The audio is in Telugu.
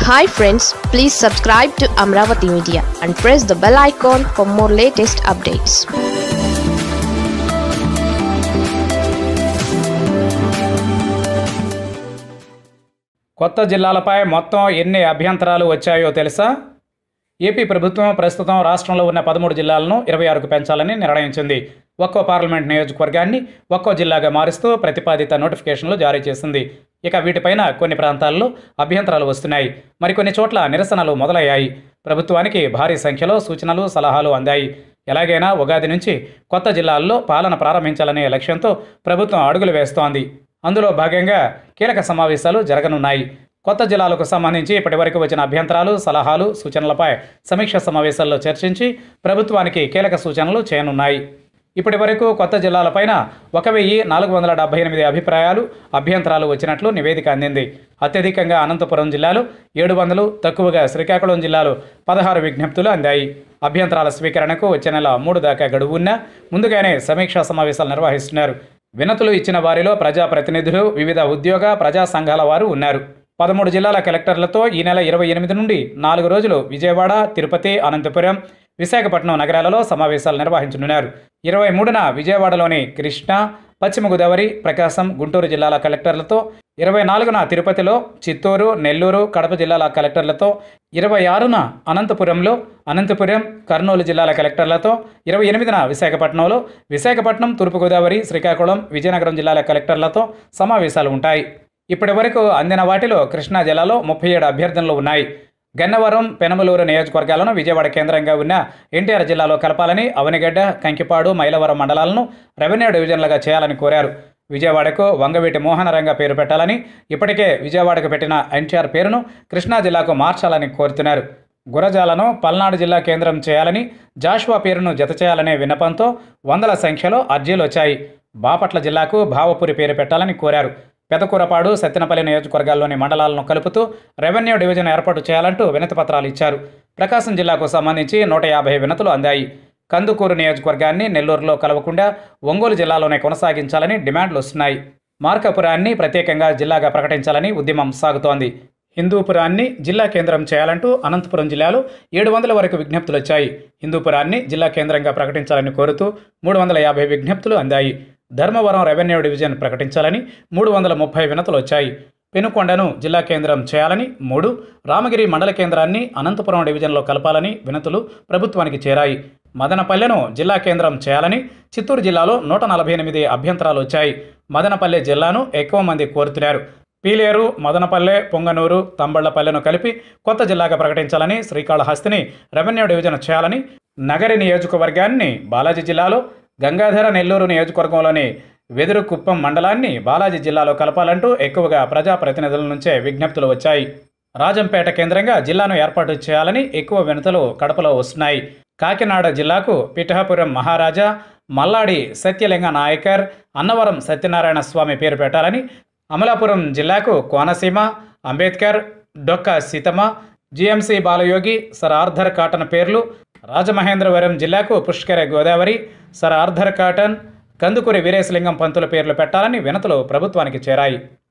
hi friends please subscribe to Amaravati media and press the bell icon for more latest updates కొత్త జిల్లాలపై మొత్తం ఎన్ని అభ్యంతరాలు వచ్చాయో తెలుసా ఏపీ ప్రభుత్వం ప్రస్తుతం రాష్ట్రంలో ఉన్న పదమూడు జిల్లాలను ఇరవై ఆరుకు పెంచాలని నిర్ణయించింది ఒక్కో పార్లమెంట్ నియోజకవర్గాన్ని ఒక్కో జిల్లాగా మారుస్తూ ప్రతిపాదిత నోటిఫికేషన్లు జారీ చేసింది ఇక వీటిపైన కొన్ని ప్రాంతాల్లో అభ్యంతరాలు వస్తున్నాయి మరికొన్ని చోట్ల నిరసనలు మొదలయ్యాయి ప్రభుత్వానికి భారీ సంఖ్యలో సూచనలు సలహాలు అందాయి ఎలాగైనా ఉగాది నుంచి కొత్త జిల్లాల్లో పాలన ప్రారంభించాలనే లక్ష్యంతో ప్రభుత్వం అడుగులు వేస్తోంది అందులో భాగంగా కీలక సమావేశాలు జరగనున్నాయి కొత్త జిల్లాలకు సంబంధించి ఇప్పటివరకు వచ్చిన అభ్యంతరాలు సలహాలు సూచనలపై సమీక్ష సమావేశాల్లో చర్చించి ప్రభుత్వానికి కీలక సూచనలు చేయనున్నాయి ఇప్పటి వరకు కొత్త జిల్లాలపైన ఒక వెయ్యి నాలుగు వందల డెబ్బై ఎనిమిది అభిప్రాయాలు అభ్యంతరాలు వచ్చినట్లు నివేదిక అందింది అత్యధికంగా అనంతపురం జిల్లాలో ఏడు వందలు తక్కువగా శ్రీకాకుళం జిల్లాలో పదహారు విజ్ఞప్తులు అందాయి అభ్యంతరాల స్వీకరణకు వచ్చే నెల మూడు దాకా గడువు ఉన్నా ముందుగానే సమీక్షా సమావేశాలు నిర్వహిస్తున్నారు వినతులు ఇచ్చిన వారిలో ప్రజాప్రతినిధులు వివిధ ఉద్యోగ ప్రజా సంఘాల వారు ఉన్నారు పదమూడు జిల్లాల కలెక్టర్లతో ఈ నెల ఇరవై ఎనిమిది నుండి నాలుగు రోజులు విజయవాడ తిరుపతి అనంతపురం విశాఖపట్నం నగరాలలో సమావేశాలు నిర్వహించనున్నారు ఇరవై మూడున విజయవాడలోని కృష్ణా పశ్చిమ గోదావరి ప్రకాశం గుంటూరు జిల్లాల కలెక్టర్లతో ఇరవై నాలుగున తిరుపతిలో చిత్తూరు నెల్లూరు కడప జిల్లాల కలెక్టర్లతో ఇరవై ఆరున అనంతపురంలో అనంతపురం కర్నూలు జిల్లాల కలెక్టర్లతో ఇరవై ఎనిమిదిన విశాఖపట్నంలో విశాఖపట్నం తూర్పుగోదావరి శ్రీకాకుళం విజయనగరం జిల్లాల కలెక్టర్లతో సమావేశాలు ఉంటాయి ఇప్పటి వరకు అందిన వాటిలో కృష్ణా జిల్లాలో ముప్పై ఏడు అభ్యర్థనలు ఉన్నాయి గన్నవరం పెనమలూరు నియోజకవర్గాలను విజయవాడ కేంద్రంగా ఉన్న ఎన్టీఆర్ జిల్లాలో కలపాలని అవనిగడ్డ కంకిపాడు మైలవరం మండలాలను రెవెన్యూ డివిజన్లుగా చేయాలని కోరారు విజయవాడకు వంగవీటి మోహనరంగ పేరు పెట్టాలని ఇప్పటికే విజయవాడకు పెట్టిన ఎన్టీఆర్ పేరును కృష్ణా జిల్లాకు మార్చాలని కోరుతున్నారు గురజాలను పల్నాడు జిల్లా కేంద్రం చేయాలని జాషువా పేరును జత చేయాలనే విన్నపంతో వందల సంఖ్యలో అర్జీలు వచ్చాయి బాపట్ల జిల్లాకు భావపురి పేరు పెట్టాలని కోరారు పెదకూరపాడు సత్తెనపల్లి నియోజకవర్గాల్లోని మండలాలను కలుపుతూ రెవెన్యూ డివిజన్ ఏర్పాటు చేయాలంటూ వినతి పత్రాలు ఇచ్చారు ప్రకాశం జిల్లాకు సంబంధించి నూట యాభై వినతులు అందాయి కందుకూరు నియోజకవర్గాన్ని నెల్లూరులో కలవకుండా ఒంగోలు జిల్లాలోనే కొనసాగించాలని డిమాండ్లు వస్తున్నాయి మార్కాపురాన్ని ప్రత్యేకంగా జిల్లాగా ప్రకటించాలని ఉద్యమం సాగుతోంది హిందూపురాన్ని జిల్లా కేంద్రం చేయాలంటూ అనంతపురం జిల్లాలో ఏడు వందల వరకు విజ్ఞప్తులు వచ్చాయి హిందూపురాన్ని జిల్లా కేంద్రంగా ప్రకటించాలని కోరుతూ మూడు వందల యాభై విజ్ఞప్తులు అందాయి ధర్మవరం రెవెన్యూ డివిజన్ ప్రకటించాలని మూడు వందల ముప్పై వినతులు వచ్చాయి పెనుకొండను జిల్లా కేంద్రం చేయాలని మూడు రామగిరి మండల కేంద్రాన్ని అనంతపురం డివిజన్లో కలపాలని వినతులు ప్రభుత్వానికి చేరాయి మదనపల్లెను జిల్లా కేంద్రం చేయాలని చిత్తూరు జిల్లాలో నూట నలభై ఎనిమిది అభ్యంతరాలు వచ్చాయి మదనపల్లె జిల్లాను ఎక్కువ మంది కోరుతున్నారు పీలేరు మదనపల్లె పొంగనూరు తంబళ్లపల్లెను కలిపి కొత్త జిల్లాగా ప్రకటించాలని శ్రీకాళహస్తిని రెవెన్యూ డివిజన్ చేయాలని నగరి నియోజకవర్గాన్ని బాలాజీ జిల్లాలో గంగాధర నెల్లూరు నియోజకవర్గంలోని వెదురుకుప్పం మండలాన్ని బాలాజీ జిల్లాలో కలపాలంటూ ఎక్కువగా ప్రజాప్రతినిధుల నుంచే విజ్ఞప్తులు వచ్చాయి రాజంపేట కేంద్రంగా జిల్లాను ఏర్పాటు చేయాలని ఎక్కువ వినతులు కడపలో వస్తున్నాయి కాకినాడ జిల్లాకు పిఠాపురం మహారాజా మల్లాడి సత్యలింగ నాయకర్ అన్నవరం సత్యనారాయణ స్వామి పేరు పెట్టాలని అమలాపురం జిల్లాకు Konaseema Ambedkar Dokka Seethamma GMC Balayogi sir Arthur Cotton పేర్లు రాజమహేంద్రవరం జిల్లాకు Pushkara Godavari sir Arthur Cotton Kandukuri Veeresalingam Pantula పేర్లు పెట్టాలని వినతులు ప్రభుత్వానికి చేరాయి